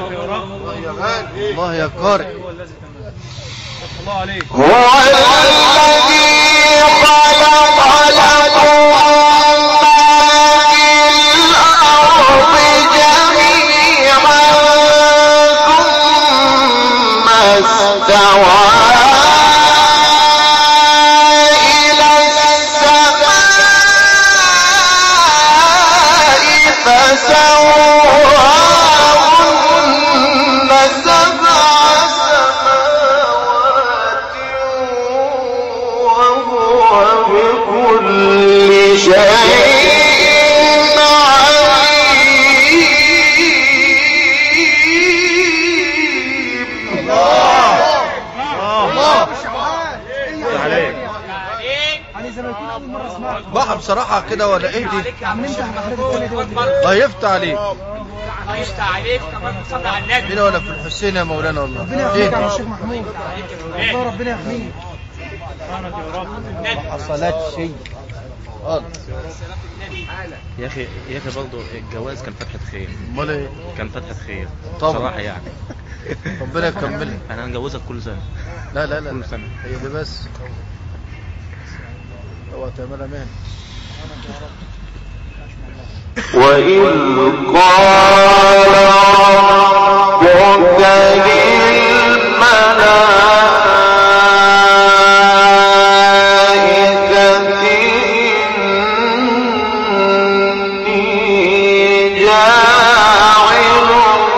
الله يا قارئ الله عليك هو الذي خلق لكم ما في الأرض جميعا ثم استوى إلى السماء فسواهن سبع سماوات وهو بكل شيء عليم عليك علي زي ما يكون اول مره اسمعك بقى بصراحة كده ولا انت عم انت الحاجات التانية دي ولا ايه؟ الله يفتح عليك الله يفتح عليك كمان صلى على النبي هنا ولا في الحسين يا مولانا والله ربنا يحميك يا عم فين الشيخ محمود والله ربنا يحميك ما حصلت شيء خالص يا اخي يا اخي برضه الجواز كان فتحة خير امال ايه كان فتحة خير طبعا. بصراحة يعني ربنا يكملها انا هنجوزك كل سنة لا لا لا كل سنة. هي دي بس اوعى تعملها مهنة وإذ قال ربك للملائكة إني جاعل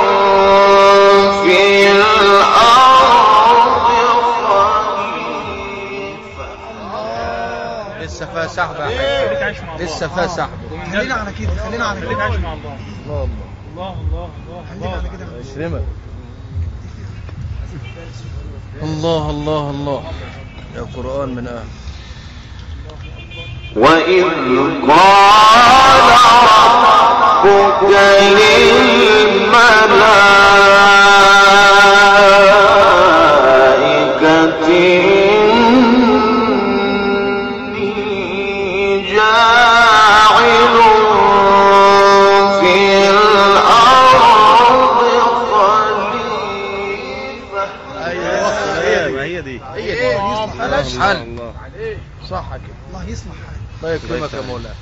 في الأرض خليفة لسه فيها سحبة يا خليك حاج عايش مع الله لسه فيها سحبة خلينا على كده خلينا على خليك كده عايش مع الله الله الله الله الله الله خلينا على الله كده يشرمك الله الله الله يا قرآن من أهل وإذ قال ربك للملائكة إني جاعل في الأرض خليفة أيوة ما هي دي هي دي مالهاش حل الله صح كده الله يصلح حالك الله يكرمك يا مولانا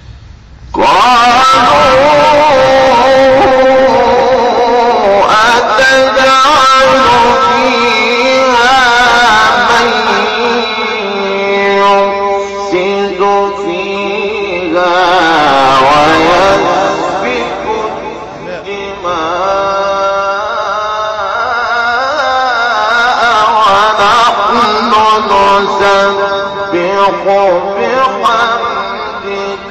قالوا أتجعل فيها من يفسد فيها ويسفك الدماء ونحن نسبح بحمدك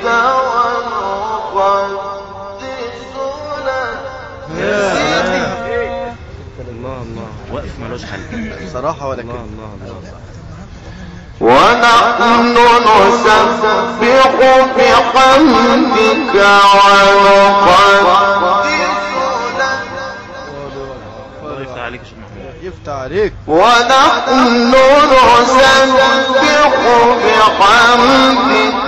ونقدس لك الله الله واقف ملوش حل صراحة ولا الله كده الله الله ونحن نسبح بحمدك ونقدس لك الله يفتح عليك يا شيخ محمود يفتح عليك ونحن نسبح بحمدك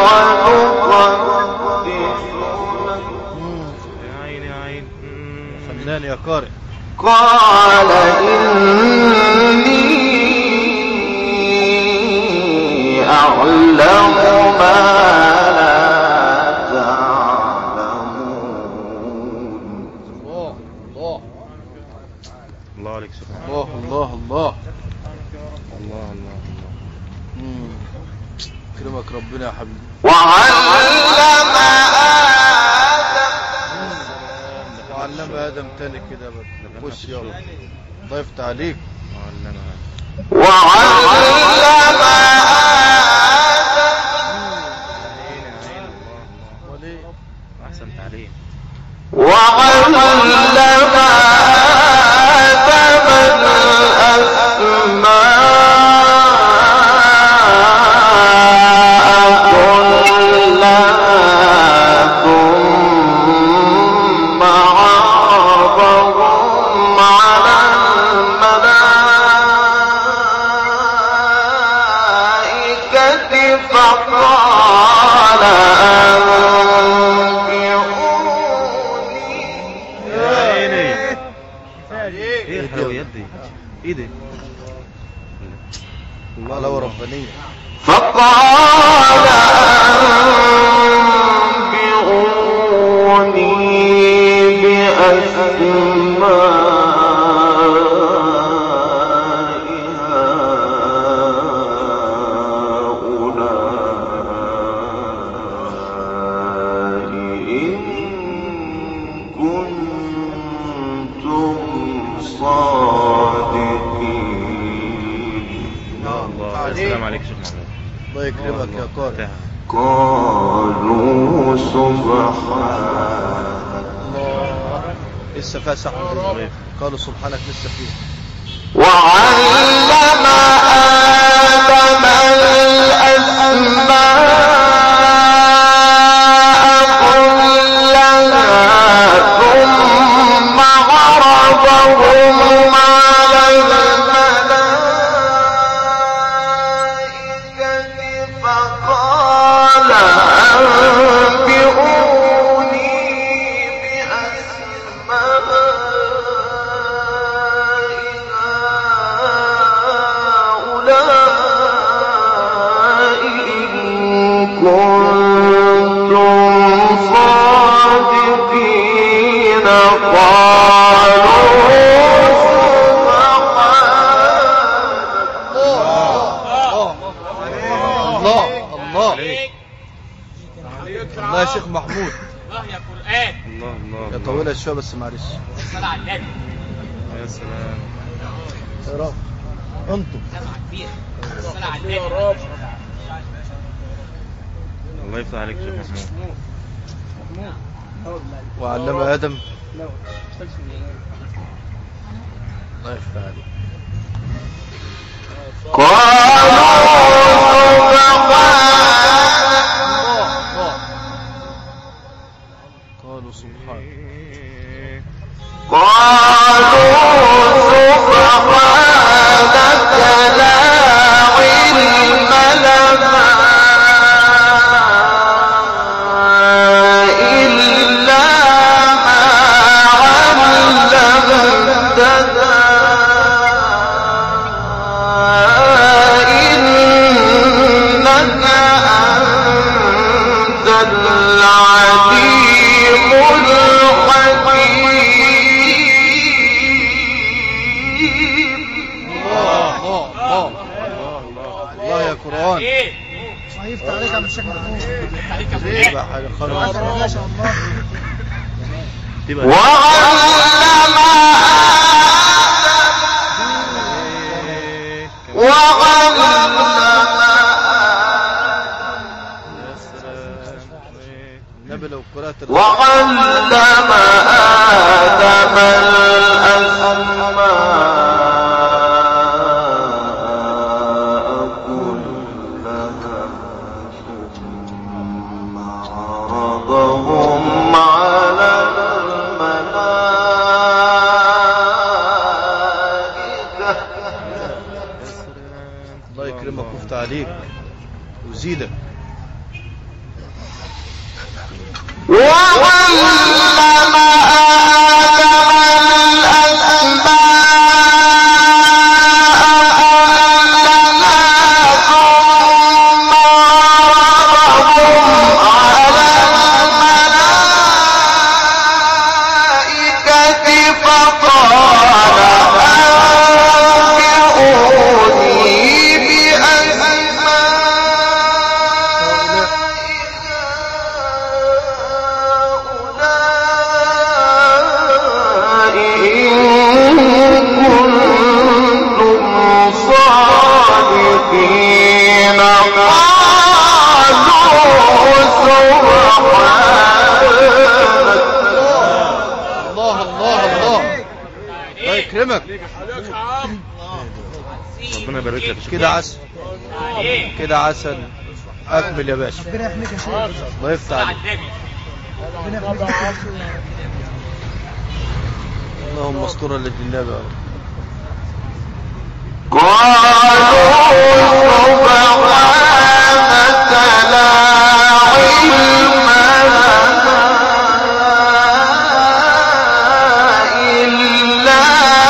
ونقدس لك يا عيني يا عين مم. فنان يا قارئ قال إني أعلم ما لا تعلمون الله الله الله عليك يا شيخ محمود الله الله الله الله الله الله مم. يكرمك ربنا يا حبيبي وعلم آدم وعلم ادم تاني كده بس بص يلا الله يفتح عليك علمها وعلم آدم عيني يا عين الله الله امال ايه احسن تعليم وعلم آدم الأسماء كلها ثم عرضهم على الملائكة فقال أنبئوني يا عيني ايه الحلويات دي ايه دي حلاوة ربانية فقال أنبئوني بأسماء هؤلاء إن كنتم صادقين الله السلام عليك شيخ محمود الله يكرمك يا قارئ قالوا سبحانك لسه فيها سحب الله قالوا سبحانك لسه فيها وعلم آدم الأسماء كلها ثم عرضهم على الملائكة فقال أنبئوني بأسماء هؤلاء إن كنتم صادقين قالوا الله الله عليك الله يا شيخ محمود الله يا قرآن الله الله يا طويلة شوية بس معلش الصلاة على النبي يا سلام يا رب انتم سمع كبير الصلاة على النبي الله يفتح عليك شيخ محمود وعلم آدم الله يفتح عليك قالوا سبحانك إنك أنت العليم الحكيم الله الله الله الله يا قرآن ايه هيفتح عليك يا عم الشيخ محمود عليك يا ايه فلان بقى حاجة خلاص ما شاء الله تبقى وعلم وعلم يا سلام النبي لو قرأت ال- وعلم آدم الأسماء كلها ثم عرضهم على الملائكة الله يكرمك ويفتح عليك وزيدك وعلم آدم الأسماء ثم عرضهم على الملائكة فقال أنبئوني بأسماء إن كنتم صادقين قالوا سبحانك الله الله الله الله يكرمك ربنا يبارك لك يا شيخ كده عسل عليك كده عسل اكمل يا باشا ربنا يحميك يا شيخ الله يفتح على عليك النبي ربنا يحميك يا شيخ اللهم استر للنبي يا رب قالوا سبحانك لا علم لنا إلا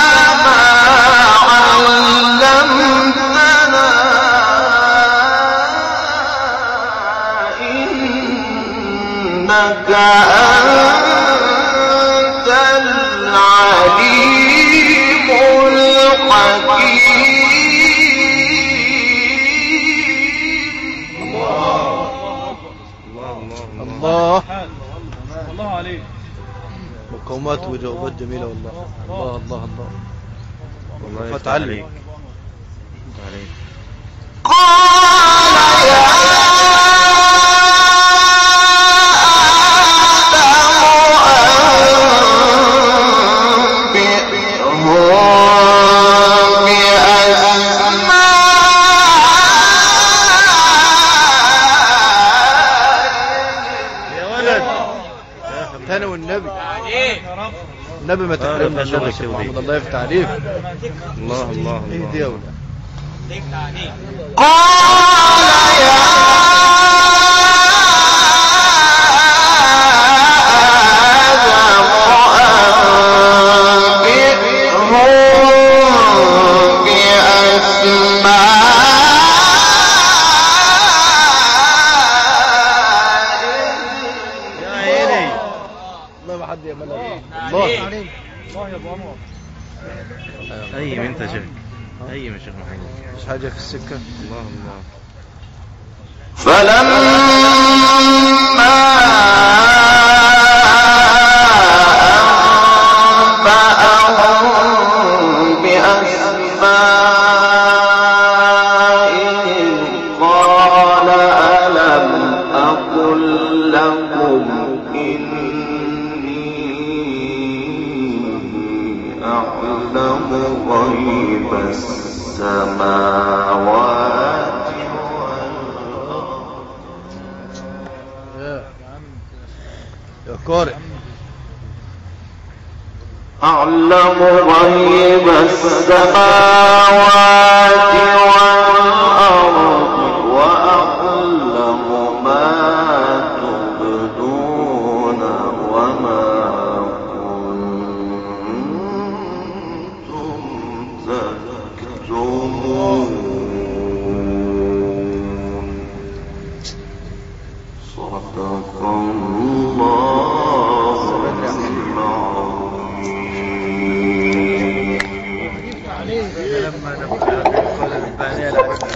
معلومات وجوابات جميلة والله الله الله الله والله يفتح فتعلم. عليك يفتح عليك قال يا آدم أنبئهم بأسمائهم يا ولد تاني والنبي عليك النبي ما تحرمنا آه، النبي يا فشلك شيخ يا محمد وليد. الله يفتح عليك الله الله ايه الله دي يا ولد عليك عليك قال يا آدم أنبئهم بأسمائهم يا عيني الله ما حد يعملها عليك الله الله يا ابو انور اي انت يا شيخ اي يا شيخ محمد مش حاجة في السكة الله الله فلما أنبأهم بأسمائهم قال ألم أقل لكم إني أعلم غيب السماوات والأرض يا يا قارئ أعلم غيب السماوات والأرض وأعلم ما تبدون وما كنتم تكتمون صدق الله العظيم لما نبقى قال البانية